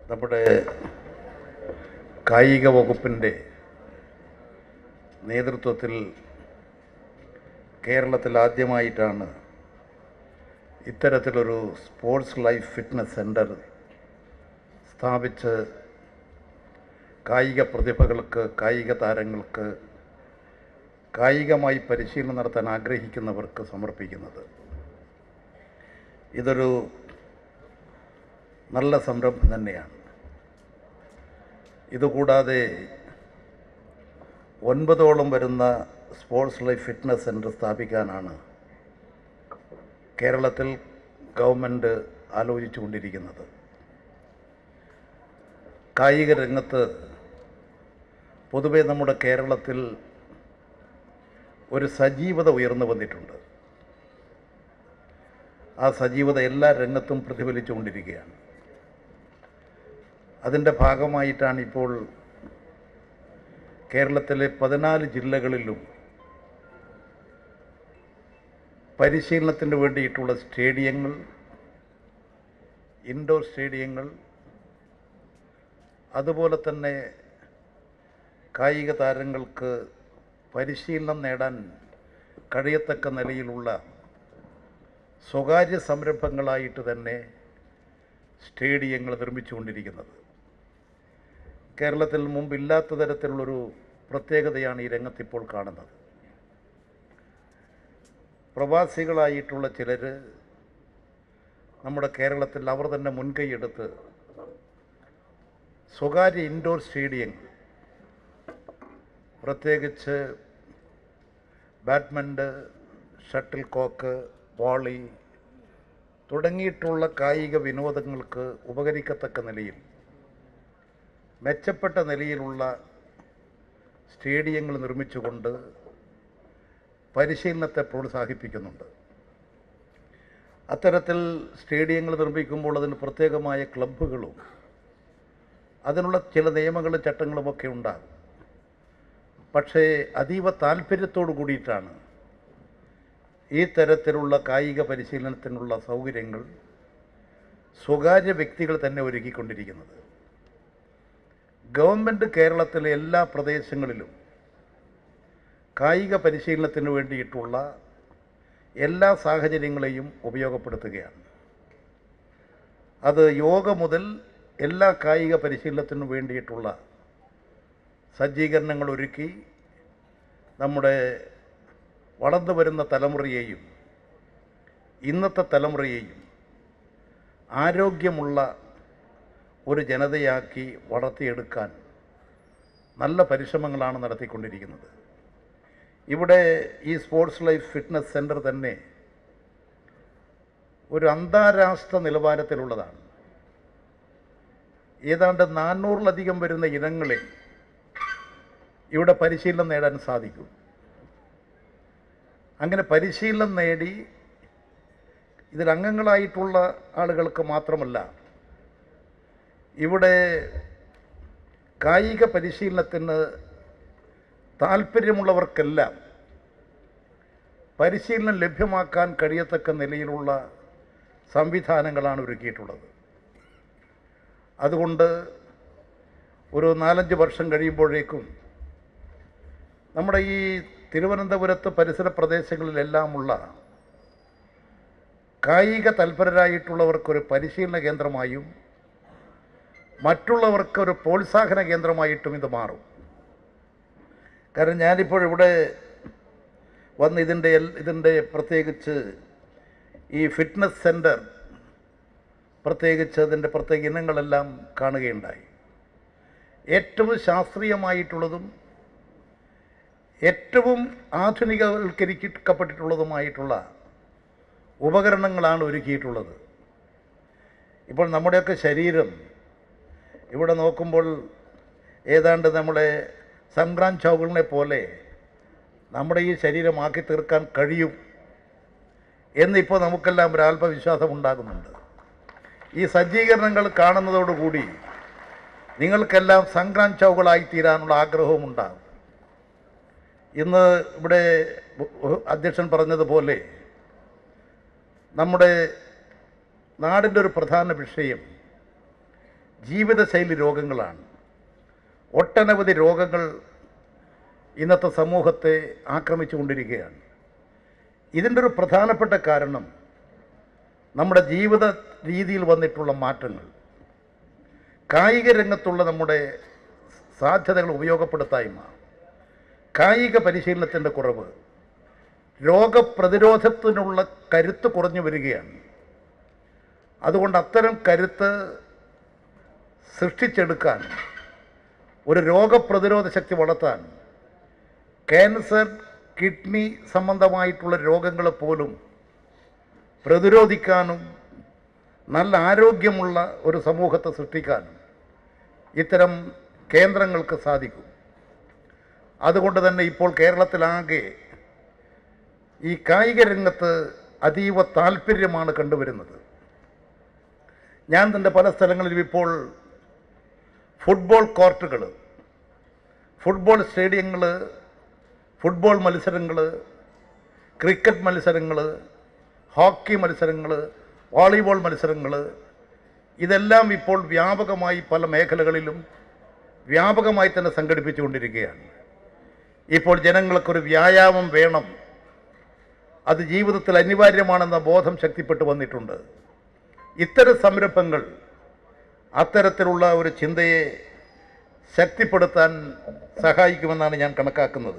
നമ്മുടെ കായിക വകുപ്പിൻ്റെ നേതൃത്വത്തിൽ കേരളത്തിൽ ആദ്യമായിട്ടാണ് ഇത്തരത്തിലൊരു സ്പോർട്സ് ലൈഫ് ഫിറ്റ്നസ് സെൻറ്റർ സ്ഥാപിച്ച് കായിക പ്രതിഭകൾക്ക് കായിക താരങ്ങൾക്ക് കായികമായി പരിശീലനം നടത്താൻ ആഗ്രഹിക്കുന്നവർക്ക് സമർപ്പിക്കുന്നത് ഇതൊരു നല്ല സംരംഭം തന്നെയാണ് ഇതുകൂടാതെ ഒൻപതോളം വരുന്ന സ്പോർട്സ് ലൈഫ് ഫിറ്റ്നസ് സെൻറ്റർ സ്ഥാപിക്കാനാണ് കേരളത്തിൽ ഗവൺമെൻറ് ആലോചിച്ചു കൊണ്ടിരിക്കുന്നത് കായിക രംഗത്ത് പൊതുവെ നമ്മുടെ കേരളത്തിൽ ഒരു സജീവത ഉയർന്നു വന്നിട്ടുണ്ട് ആ സജീവത എല്ലാ രംഗത്തും പ്രതിഫലിച്ചുകൊണ്ടിരിക്കുകയാണ് അതിൻ്റെ ഭാഗമായിട്ടാണ് ഇപ്പോൾ കേരളത്തിലെ പതിനാല് ജില്ലകളിലും പരിശീലനത്തിന് വേണ്ടിയിട്ടുള്ള സ്റ്റേഡിയങ്ങൾ ഇൻഡോർ സ്റ്റേഡിയങ്ങൾ അതുപോലെ തന്നെ കായിക താരങ്ങൾക്ക് പരിശീലനം നേടാൻ കഴിയത്തക്ക നിലയിലുള്ള സ്വകാര്യ സംരംഭങ്ങളായിട്ട് തന്നെ സ്റ്റേഡിയങ്ങൾ നിർമ്മിച്ചുകൊണ്ടിരിക്കുന്നത് കേരളത്തിൽ മുമ്പില്ലാത്ത തരത്തിലുള്ളൊരു പ്രത്യേകതയാണ് ഈ രംഗത്തിപ്പോൾ കാണുന്നത് പ്രവാസികളായിട്ടുള്ള ചിലർ നമ്മുടെ കേരളത്തിൽ അവർ തന്നെ മുൻകൈയെടുത്ത് സ്വകാര്യ ഇൻഡോർ സ്റ്റേഡിയങ്ങൾ പ്രത്യേകിച്ച് ബാഡ്മിൻ്റ് ഷട്ടിൽ കോക്ക് വോളി തുടങ്ങിയിട്ടുള്ള കായിക വിനോദങ്ങൾക്ക് ഉപകരിക്കത്തക്ക നിലയിൽ മെച്ചപ്പെട്ട നിലയിലുള്ള സ്റ്റേഡിയങ്ങൾ നിർമ്മിച്ചുകൊണ്ട് പരിശീലനത്തെ പ്രോത്സാഹിപ്പിക്കുന്നുണ്ട് അത്തരത്തിൽ സ്റ്റേഡിയങ്ങൾ നിർമ്മിക്കുമ്പോൾ അതിന് പ്രത്യേകമായ ക്ലബ്ബുകളും അതിനുള്ള ചില നിയമങ്ങളും ചട്ടങ്ങളുമൊക്കെ ഉണ്ടാകും പക്ഷേ അതീവ താല്പര്യത്തോടു കൂടിയിട്ടാണ് ഈ തരത്തിലുള്ള കായിക പരിശീലനത്തിനുള്ള സൗകര്യങ്ങൾ സ്വകാര്യ വ്യക്തികൾ തന്നെ ഒരുക്കിക്കൊണ്ടിരിക്കുന്നത് ഗവൺമെൻറ് കേരളത്തിലെ എല്ലാ പ്രദേശങ്ങളിലും കായിക പരിശീലനത്തിന് വേണ്ടിയിട്ടുള്ള എല്ലാ സാഹചര്യങ്ങളെയും ഉപയോഗപ്പെടുത്തുകയാണ് അത് യോഗ മുതൽ എല്ലാ കായിക പരിശീലനത്തിനും വേണ്ടിയിട്ടുള്ള സജ്ജീകരണങ്ങൾ ഒരുക്കി നമ്മുടെ വളർന്നു വരുന്ന തലമുറയെയും ഇന്നത്തെ തലമുറയെയും ആരോഗ്യമുള്ള ഒരു ജനതയാക്കി വളർത്തിയെടുക്കാൻ നല്ല പരിശ്രമങ്ങളാണ് നടത്തിക്കൊണ്ടിരിക്കുന്നത് ഇവിടെ ഈ സ്പോർട്സ് ലൈഫ് ഫിറ്റ്നസ് സെൻറ്റർ തന്നെ ഒരു അന്താരാഷ്ട്ര നിലവാരത്തിലുള്ളതാണ് ഏതാണ്ട് നാനൂറിലധികം വരുന്ന ഇനങ്ങളിൽ ഇവിടെ പരിശീലനം നേടാൻ സാധിക്കും അങ്ങനെ പരിശീലനം നേടി ഇതിൽ അംഗങ്ങളായിട്ടുള്ള ആളുകൾക്ക് മാത്രമല്ല ഇവിടെ കായിക പരിശീലനത്തിന് താല്പര്യമുള്ളവർക്കെല്ലാം പരിശീലനം ലഭ്യമാക്കാൻ കഴിയത്തക്ക നിലയിലുള്ള സംവിധാനങ്ങളാണ് ഒരുക്കിയിട്ടുള്ളത് അതുകൊണ്ട് ഒരു നാലഞ്ച് വർഷം കഴിയുമ്പോഴേക്കും നമ്മുടെ ഈ തിരുവനന്തപുരത്ത് പരിസര പ്രദേശങ്ങളിലെല്ലാമുള്ള കായിക തൽപരരായിട്ടുള്ളവർക്കൊരു പരിശീലന കേന്ദ്രമായും മറ്റുള്ളവർക്ക് ഒരു പ്രോത്സാഹന കേന്ദ്രമായിട്ടും ഇത് മാറും കാരണം ഞാനിപ്പോൾ ഇവിടെ വന്ന് ഇതിൻ്റെ എൽ- ഇതിൻ്റെ പ്രത്യേകിച്ച് ഈ ഫിറ്റ്നസ് സെൻറ്റർ പ്രത്യേകിച്ച് അതിൻ്റെ പ്രത്യേക ഇനങ്ങളെല്ലാം കാണുകയുണ്ടായി ഏറ്റവും ശാസ്ത്രീയമായിട്ടുള്ളതും ഏറ്റവും ആധുനികവൽക്കരിക്കപ്പെട്ടിട്ടുള്ളതുമായിട്ടുള്ള ഉപകരണങ്ങളാണ് ഒരുക്കിയിട്ടുള്ളത് ഇപ്പോൾ നമ്മുടെയൊക്കെ ശരീരം ഇവിടെ നോക്കുമ്പോൾ ഏതാണ്ട് നമ്മുടെ സംക്രാന്ത് ചൗകളിനെ പോലെ നമ്മുടെ ഈ ശരീരമാക്കി തീർക്കാൻ കഴിയും എന്നിപ്പോൾ നമുക്കെല്ലാം ഒരു അല്പവിശ്വാസം ഉണ്ടാകുന്നുണ്ട് ഈ സജ്ജീകരണങ്ങൾ കാണുന്നതോടുകൂടി നിങ്ങൾക്കെല്ലാം സംക്രാന്ത് ചൗകളായി തീരാനുള്ള ആഗ്രഹവും ഉണ്ടാകും ഇന്ന് ഇവിടെ അധ്യക്ഷൻ പറഞ്ഞതുപോലെ നമ്മുടെ നാടിൻ്റെ ഒരു പ്രധാന വിഷയം ജീവിതശൈലി രോഗങ്ങളാണ് ഒട്ടനവധി രോഗങ്ങൾ ഇന്നത്തെ സമൂഹത്തെ ആക്രമിച്ചുകൊണ്ടിരിക്കുകയാണ് ഇതിൻ്റെ ഒരു പ്രധാനപ്പെട്ട കാരണം നമ്മുടെ ജീവിത രീതിയിൽ വന്നിട്ടുള്ള മാറ്റങ്ങൾ കായിക രംഗത്തുള്ള നമ്മുടെ സാധ്യതകൾ ഉപയോഗപ്പെടുത്തായ്മ കായിക പരിശീലനത്തിൻ്റെ കുറവ് രോഗപ്രതിരോധത്തിനുള്ള കരുത്ത് കുറഞ്ഞു വരികയാണ് അതുകൊണ്ട് അത്തരം കരുത്ത് സൃഷ്ടിച്ചെടുക്കാൻ ഒരു രോഗപ്രതിരോധ ശക്തി വളർത്താൻ ക്യാൻസർ കിഡ്നി സംബന്ധമായിട്ടുള്ള രോഗങ്ങളെ പോലും പ്രതിരോധിക്കാനും നല്ല ആരോഗ്യമുള്ള ഒരു സമൂഹത്തെ സൃഷ്ടിക്കാനും ഇത്തരം കേന്ദ്രങ്ങൾക്ക് സാധിക്കും അതുകൊണ്ട് തന്നെ ഇപ്പോൾ കേരളത്തിലാകെ ഈ കായിക രംഗത്ത് അതീവ താല്പര്യമാണ് കണ്ടുവരുന്നത് ഞാൻ തന്നെ പല സ്ഥലങ്ങളിലും ഇപ്പോൾ ഫുട്ബോൾ കോർട്ടുകൾ ഫുട്ബോൾ സ്റ്റേഡിയങ്ങൾ ഫുട്ബോൾ മത്സരങ്ങൾ ക്രിക്കറ്റ് മത്സരങ്ങൾ ഹോക്കി മത്സരങ്ങൾ വോളിബോൾ മത്സരങ്ങൾ ഇതെല്ലാം ഇപ്പോൾ വ്യാപകമായി പല മേഖലകളിലും വ്യാപകമായി തന്നെ സംഘടിപ്പിച്ചുകൊണ്ടിരിക്കുകയാണ് ഇപ്പോൾ ജനങ്ങൾക്കൊരു വ്യായാമം വേണം അത് ജീവിതത്തിൽ അനിവാര്യമാണെന്ന ബോധം ശക്തിപ്പെട്ടു വന്നിട്ടുണ്ട് ഇത്തരം സംരംഭങ്ങൾ അത്തരത്തിലുള്ള ഒരു ചിന്തയെ ശക്തിപ്പെടുത്താൻ സഹായിക്കുമെന്നാണ് ഞാൻ കണക്കാക്കുന്നത്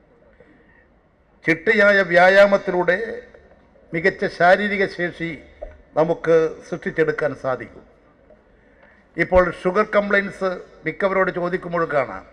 ചിട്ടയായ വ്യായാമത്തിലൂടെ മികച്ച ശാരീരിക ശേഷി നമുക്ക് സൃഷ്ടിച്ചെടുക്കാൻ സാധിക്കും ഇപ്പോൾ ഷുഗർ കംപ്ലൈൻസ് മിക്കവരോട് ചോദിക്കുമ്പോൾ കാണാം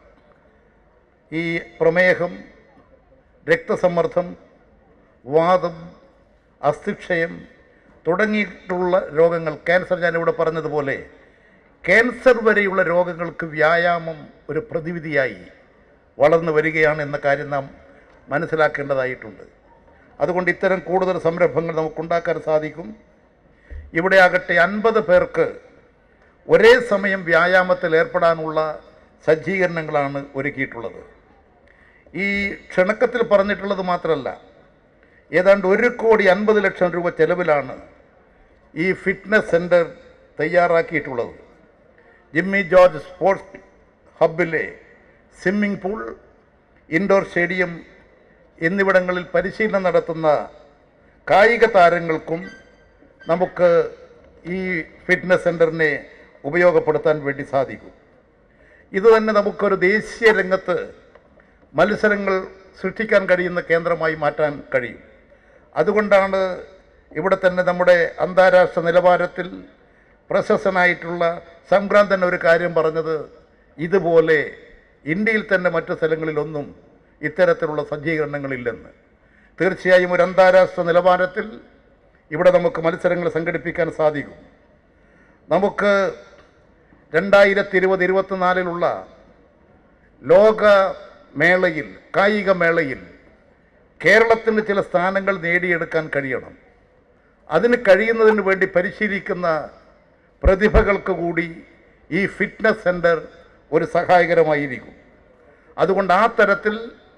ഈ പ്രമേഹം രക്തസമ്മർദ്ദം വാദം അസ്ഥിക്ഷയം തുടങ്ങിയിട്ടുള്ള രോഗങ്ങൾ ക്യാൻസർ ഞാനിവിടെ പറഞ്ഞതുപോലെ ക്യാൻസർ വരെയുള്ള രോഗങ്ങൾക്ക് വ്യായാമം ഒരു പ്രതിവിധിയായി വളർന്നു വരികയാണ് എന്ന കാര്യം നാം മനസ്സിലാക്കേണ്ടതായിട്ടുണ്ട് അതുകൊണ്ട് ഇത്തരം കൂടുതൽ സംരംഭങ്ങൾ നമുക്കുണ്ടാക്കാൻ സാധിക്കും ഇവിടെ ആകട്ടെ അൻപത് പേർക്ക് ഒരേ സമയം വ്യായാമത്തിൽ ഏർപ്പെടാനുള്ള സജ്ജീകരണങ്ങളാണ് ഒരുക്കിയിട്ടുള്ളത് ഈ ക്ഷണക്കത്തിൽ പറഞ്ഞിട്ടുള്ളത് മാത്രമല്ല ഏതാണ്ട് ഒരു കോടി അൻപത് ലക്ഷം രൂപ ചെലവിലാണ് ഈ ഫിറ്റ്നസ് സെൻറ്റർ തയ്യാറാക്കിയിട്ടുള്ളത് ജിമ്മി ജോർജ് സ്പോർട്സ് ഹബ്ബിലെ സ്വിമ്മിംഗ് പൂൾ ഇൻഡോർ സ്റ്റേഡിയം എന്നിവിടങ്ങളിൽ പരിശീലനം നടത്തുന്ന കായിക താരങ്ങൾക്കും നമുക്ക് ഈ ഫിറ്റ്നസ് സെൻറ്ററിനെ ഉപയോഗപ്പെടുത്താൻ വേണ്ടി സാധിക്കും ഇത് തന്നെ നമുക്കൊരു ദേശീയ രംഗത്ത് മത്സരങ്ങൾ സൃഷ്ടിക്കാൻ കഴിയുന്ന കേന്ദ്രമായി മാറ്റാൻ കഴിയും അതുകൊണ്ടാണ് ഇവിടെ തന്നെ നമ്മുടെ അന്താരാഷ്ട്ര നിലവാരത്തിൽ പ്രശസ്തനായിട്ടുള്ള സംക്രാന്തൻ ഒരു കാര്യം പറഞ്ഞത് ഇതുപോലെ ഇന്ത്യയിൽ തന്നെ മറ്റു സ്ഥലങ്ങളിലൊന്നും ഇത്തരത്തിലുള്ള സജ്ജീകരണങ്ങളില്ലെന്ന് തീർച്ചയായും ഒരു അന്താരാഷ്ട്ര നിലവാരത്തിൽ ഇവിടെ നമുക്ക് മത്സരങ്ങൾ സംഘടിപ്പിക്കാൻ സാധിക്കും നമുക്ക് രണ്ടായിരത്തി ഇരുപത് ഇരുപത്തിനാലിലുള്ള ലോക മേളയിൽ കായിക മേളയിൽ കേരളത്തിന് ചില സ്ഥാനങ്ങൾ നേടിയെടുക്കാൻ കഴിയണം അതിന് കഴിയുന്നതിന് വേണ്ടി പരിശീലിക്കുന്ന പ്രതിഭകൾക്ക് കൂടി ഈ ഫിറ്റ്നസ് സെൻറ്റർ ഒരു സഹായകരമായിരിക്കും അതുകൊണ്ട് ആ തരത്തിൽ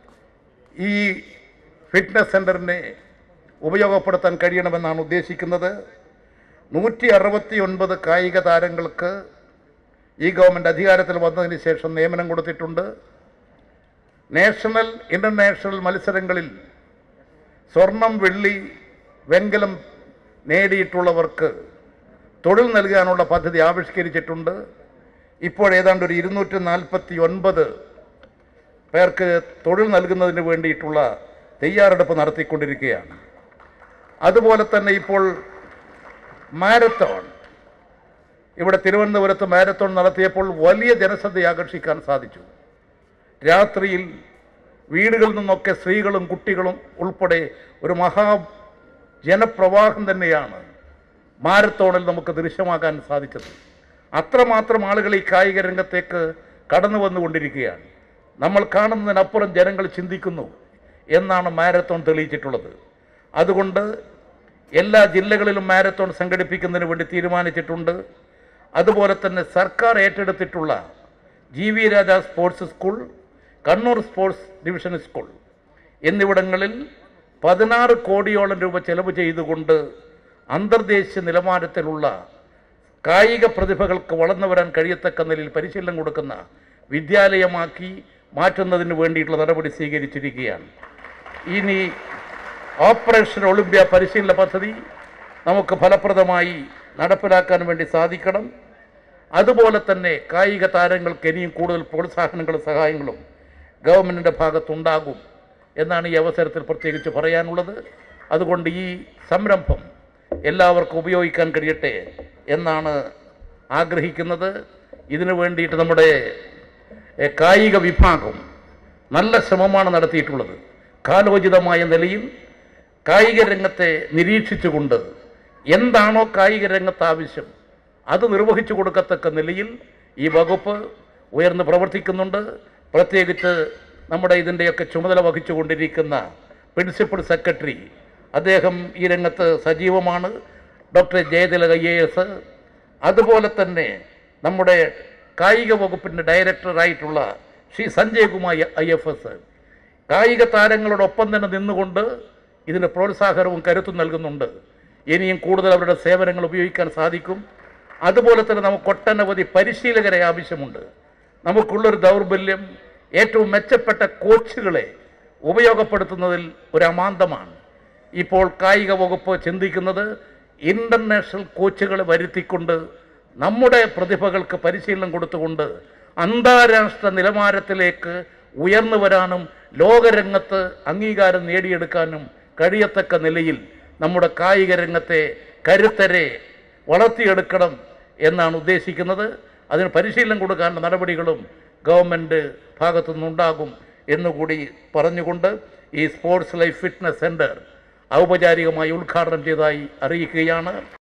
ഈ ഫിറ്റ്നസ് സെൻറ്ററിനെ ഉപയോഗപ്പെടുത്താൻ കഴിയണമെന്നാണ് ഉദ്ദേശിക്കുന്നത് നൂറ്റി അറുപത്തി ഒൻപത് കായിക താരങ്ങൾക്ക് ഈ ഗവൺമെൻറ് അധികാരത്തിൽ വന്നതിന് ശേഷം നിയമനം കൊടുത്തിട്ടുണ്ട് നാഷണൽ ഇൻ്റർനാഷണൽ മത്സരങ്ങളിൽ സ്വർണം വെള്ളി വെങ്കലം നേടിയിട്ടുള്ളവർക്ക് തൊഴിൽ നൽകാനുള്ള പദ്ധതി ആവിഷ്കരിച്ചിട്ടുണ്ട് ഇപ്പോൾ ഏതാണ്ട് ഒരു ഇരുന്നൂറ്റി നാൽപ്പത്തി ഒൻപത് പേർക്ക് തൊഴിൽ നൽകുന്നതിന് വേണ്ടിയിട്ടുള്ള തയ്യാറെടുപ്പ് നടത്തിക്കൊണ്ടിരിക്കുകയാണ് അതുപോലെ തന്നെ ഇപ്പോൾ മാരത്തോൺ ഇവിടെ തിരുവനന്തപുരത്ത് മാരത്തോൺ നടത്തിയപ്പോൾ വലിയ ജനശ്രദ്ധ ആകർഷിക്കാൻ സാധിച്ചു രാത്രിയിൽ വീടുകളിൽ നിന്നൊക്കെ സ്ത്രീകളും കുട്ടികളും ഉൾപ്പെടെ ഒരു മഹാ ജനപ്രവാഹം തന്നെയാണ് മാരത്തോണിൽ നമുക്ക് ദൃശ്യമാക്കാൻ സാധിച്ചത് അത്രമാത്രം ആളുകൾ ഈ കായിക രംഗത്തേക്ക് കടന്നു വന്നുകൊണ്ടിരിക്കുകയാണ് നമ്മൾ കാണുന്നതിനപ്പുറം ജനങ്ങൾ ചിന്തിക്കുന്നു എന്നാണ് മാരത്തോൺ തെളിയിച്ചിട്ടുള്ളത് അതുകൊണ്ട് എല്ലാ ജില്ലകളിലും മാരത്തോൺ സംഘടിപ്പിക്കുന്നതിന് വേണ്ടി തീരുമാനിച്ചിട്ടുണ്ട് അതുപോലെ തന്നെ സർക്കാർ ഏറ്റെടുത്തിട്ടുള്ള G V Raja sports school Kannur sports division school എന്നിവിടങ്ങളിൽ പതിനാറ് കോടിയോളം രൂപ ചെലവ് ചെയ്തുകൊണ്ട് അന്തർദേശീയ നിലവാരത്തിലുള്ള കായിക പ്രതിഭകൾക്ക് വളർന്നു വരാൻ കഴിയത്തക്ക നിലയിൽ പരിശീലനം കൊടുക്കുന്ന വിദ്യാലയമാക്കി മാറ്റുന്നതിന് വേണ്ടിയിട്ടുള്ള നടപടി സ്വീകരിച്ചിരിക്കുകയാണ് ഇനി ഓപ്പറേഷൻ ഒളിമ്പ്യ പരിശീലന പദ്ധതി നമുക്ക് ഫലപ്രദമായി നടപ്പിലാക്കാൻ വേണ്ടി സാധിക്കണം അതുപോലെ തന്നെ കായിക താരങ്ങൾക്ക് ഇനിയും കൂടുതൽ പ്രോത്സാഹനങ്ങളും സഹായങ്ങളും ഗവൺമെൻറ്റിൻ്റെ ഭാഗത്തുണ്ടാകും എന്നാണ് ഈ അവസരത്തിൽ പ്രത്യേകിച്ച് പറയാനുള്ളത് അതുകൊണ്ട് ഈ സംരംഭം എല്ലാവർക്കും ഉപയോഗിക്കാൻ കഴിയട്ടെ എന്നാണ് ആഗ്രഹിക്കുന്നത് ഇതിനു വേണ്ടിയിട്ട് നമ്മുടെ എ, കായിക വിഭാഗം നല്ല ശ്രമമാണ് നടത്തിയിട്ടുള്ളത് കാലോചിതമായ നിലയിൽ കായിക രംഗത്തെ നിരീക്ഷിച്ചുകൊണ്ട് എന്താണോ കായിക രംഗത്ത് ആവശ്യം അത് നിർവഹിച്ചു കൊടുക്കത്തക്ക നിലയിൽ ഈ വകുപ്പ് ഉയർന്ന് പ്രവർത്തിക്കുന്നുണ്ട് പ്രത്യേകിച്ച് നമ്മുടെ ഇതിൻ്റെയൊക്കെ ചുമതല വഹിച്ചുകൊണ്ടിരിക്കുന്ന പ്രിൻസിപ്പൽ സെക്രട്ടറി അദ്ദേഹം ഈ രംഗത്ത് സജീവമാണ് doctor Jayathilaka I A S അതുപോലെ തന്നെ നമ്മുടെ കായിക വകുപ്പിൻ്റെ ഡയറക്ടറായിട്ടുള്ള Shri Sanjay Kumar I F S കായിക താരങ്ങളോടൊപ്പം തന്നെ നിന്നുകൊണ്ട് ഇതിന് പ്രോത്സാഹനവും കരുത്തും നൽകുന്നുണ്ട് ഇനിയും കൂടുതൽ അവരുടെ സേവനങ്ങൾ ഉപയോഗിക്കാൻ സാധിക്കും അതുപോലെ തന്നെ നമുക്ക് ഒട്ടനവധി പരിശീലകരെ ആവശ്യമുണ്ട് നമുക്കുള്ളൊരു ദൗർബല്യം ഏറ്റവും മെച്ചപ്പെട്ട കോച്ചുകളെ ഉപയോഗപ്പെടുത്തുന്നതിൽ ഒരു അമാന്തമാണ് ഇപ്പോൾ കായിക വകുപ്പ് ചിന്തിക്കുന്നത് ഇൻ്റർനാഷണൽ കോച്ചുകളെ വരുത്തിക്കൊണ്ട് നമ്മുടെ പ്രതിഭകൾക്ക് പരിശീലനം കൊടുത്തുകൊണ്ട് അന്താരാഷ്ട്ര നിലവാരത്തിലേക്ക് ഉയർന്നു വരാനും ലോകരംഗത്ത് അംഗീകാരം നേടിയെടുക്കാനും കഴിയത്തക്ക നിലയിൽ നമ്മുടെ കായിക രംഗത്തെ കരുത്തരെ വളർത്തിയെടുക്കണം എന്നാണ് ഉദ്ദേശിക്കുന്നത് അതിന് പരിശീലനം കൊടുക്കാനുള്ള നടപടികളും ഗവൺമെൻറ് ഭാഗത്തു നിന്നുണ്ടാകും എന്നുകൂടി പറഞ്ഞുകൊണ്ട് ഈ സ്പോർട്സ് ലൈഫ് ഫിറ്റ്നസ് സെൻറ്റർ ഔപചാരികമായി ഉദ്ഘാടനം ചെയ്തതായി അറിയിക്കുകയാണ്